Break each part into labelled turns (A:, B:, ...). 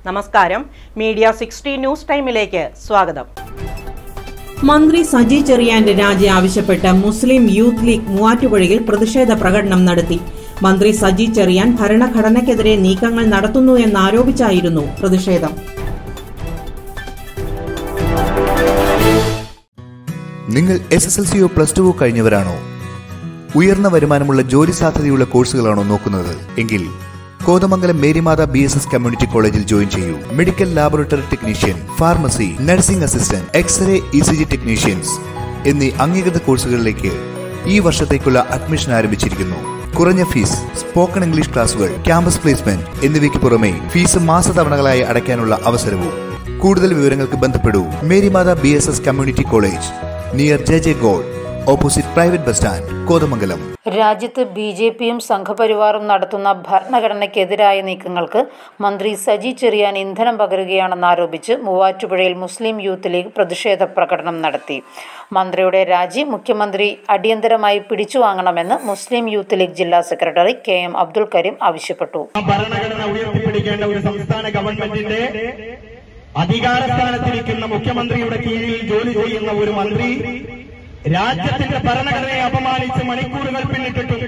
A: നമസ്കാരം media sixty news ടൈമിലേക്ക് സ്വാഗതം
B: മന്ത്രി സജി ചെറിയാന്റെ രാജി ആവശ്യപ്പെട്ട് മുസ്ലിം യൂത്ത് ലീഗ് മൂവാറ്റുപുഴയിൽ പ്രതിഷേധ പ്രകടനം നടത്തി മന്ത്രി സജി ചെറിയാൻ ഭരണഘടനയ്ക്കെതിരെ നീക്കങ്ങൾ നടത്തുന്നു എന്നാരോപിച്ചായിരുന്നു പ്രതിഷേധം
C: നിങ്ങൾ എസ് എസ് എൽ സിയോ പ്ലസ് ടുവോ കഴിഞ്ഞവരാണോ ഉയർന്ന വരുമാനമുള്ള ജോലി സാധ്യതയുള്ള കോഴ്സുകളാണോ നോക്കുന്നത് എങ്കിൽ Kothamangalam Marymatha B S S community കോളേജിൽ ജോയിൻ ചെയ്യൂ medical laboratory technician pharmacy nursing assistant x ray E C G technicians എന്നീ അംഗീകൃത കോഴ്സുകളിലേക്ക് ഈ വർഷത്തേക്കുള്ള അഡ്മിഷൻ ആരംഭിച്ചിരിക്കുന്നു കുറഞ്ഞ ഫീസ് സ്പോക്കൺ ഇംഗ്ലീഷ് ക്ലാസുകൾ ക്യാമ്പസ് പ്ലേസ്മെന്റ് എന്നിവയ്ക്ക് പുറമെ ഫീസ് മാസതവണകളായി അടയ്ക്കാനുള്ള അവസരവും കൂടുതൽ വിവരങ്ങൾക്ക് ബന്ധപ്പെടൂ Marymatha B S S community college near J J goal opposite private bus stand Kothamangalam
D: രാജ്യത്ത് ബി ജെ പിയും സംഘപരിവാറും നടത്തുന്ന ഭരണഘടനയ്ക്കെതിരായ നീക്കങ്ങൾക്ക് മന്ത്രി സജി ചെറിയാൻ ഇന്ധനം പകരുകയാണെന്നാരോപിച്ച് മൂവാറ്റുപുഴയിൽ മുസ്ലിം യൂത്ത് ലീഗ് പ്രതിഷേധ പ്രകടനം നടത്തി മന്ത്രിയുടെ രാജി മുഖ്യമന്ത്രി അടിയന്തരമായി പിടിച്ചുവാങ്ങണമെന്ന് മുസ്ലിം യൂത്ത് ലീഗ് ജില്ലാ secretary K M Abdul Kareem ആവശ്യപ്പെട്ടു
E: ആ ഭരണഘടന ഉയർത്തിപ്പിടിക്കേണ്ട ഒരു സംസ്ഥാന ഗവൺമെന്റിന്റെ അധികാര സ്ഥാനത്തിരിക്കുന്ന മുഖ്യമന്ത്രിയുടെ കീഴിൽ ജോലി ചെയ്യുന്ന ഒരു മന്ത്രി രാജ്യത്തിന്റെ ഭരണഘടനയെ അപമാനിച്ച് മണിക്കൂറുകൾ പിന്നിട്ടിട്ടും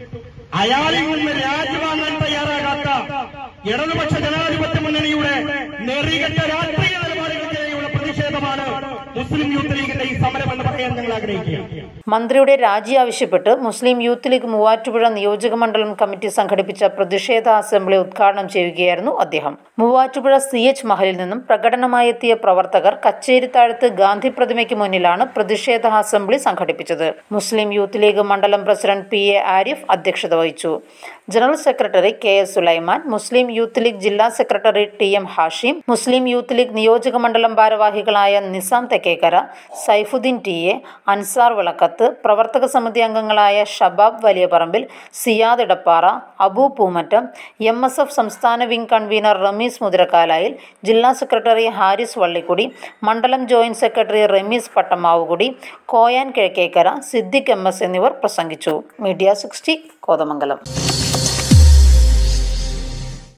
E: അയാളിൽ നിന്ന് രാജിവാങ്ങാൻ തയ്യാറാകാത്ത ഇടതുപക്ഷ ജനാധിപത്യ മുന്നണിയുടെ നെറികെട്ട രാഷ്ട്രീയ നിലപാടുകൾക്കെതിരെയുള്ള പ്രതിഷേധമാണ് മുസ്ലിം യൂത്ത് ലീഗിന്റെ ഈ സമരം എന്ന് പറയാൻ ഞങ്ങൾ ആഗ്രഹിക്കുകയാണ്
D: മന്ത്രിയുടെ രാജി ആവശ്യപ്പെട്ട് മുസ്ലിം യൂത്ത് ലീഗ് മൂവാറ്റുപുഴ നിയോജക മണ്ഡലം കമ്മിറ്റി സംഘടിപ്പിച്ച പ്രതിഷേധ അസംബ്ലി ഉദ്ഘാടനം ചെയ്യുകയായിരുന്നു അദ്ദേഹം മൂവാറ്റുപുഴ സി എച്ച് മഹലിൽ നിന്നും പ്രകടനമായി എത്തിയ പ്രവർത്തകർ കച്ചേരിത്താഴത്ത് ഗാന്ധി പ്രതിമയ്ക്ക് മുന്നിലാണ് പ്രതിഷേധ അസംബ്ലി സംഘടിപ്പിച്ചത് മുസ്ലിം യൂത്ത് ലീഗ് മണ്ഡലം പ്രസിഡന്റ് പി എ ആരിഫ് അധ്യക്ഷത വഹിച്ചു general secretary K S Sulaiman Muslim Youth League ജില്ലാ secretary T M Hashim Muslim Youth League നിയോജക മണ്ഡലം ഭാരവാഹികളായ നിസാം തെക്കേക്കര സൈഫുദ്ദീൻ ടി എ അൻസാർ വിളക്കത്ത് പ്രവർത്തക സമിതി അംഗങ്ങളായ Shabab Valiyaparambil Siyad Edappara Abu Poomattam M S F സംസ്ഥാന വിംഗ് കൺവീനർ റമീസ് മുതിരക്കാലായിൽ ജില്ലാ സെക്രട്ടറി ഹാരിസ് വള്ളിക്കുടി മണ്ഡലം joint secretary Rameez Pattamavukudi Koyan Kizhakkekkara Siddique M S എന്നിവർ പ്രസംഗിച്ചു മീഡിയ സിക്സ്റ്റി കോതമംഗലം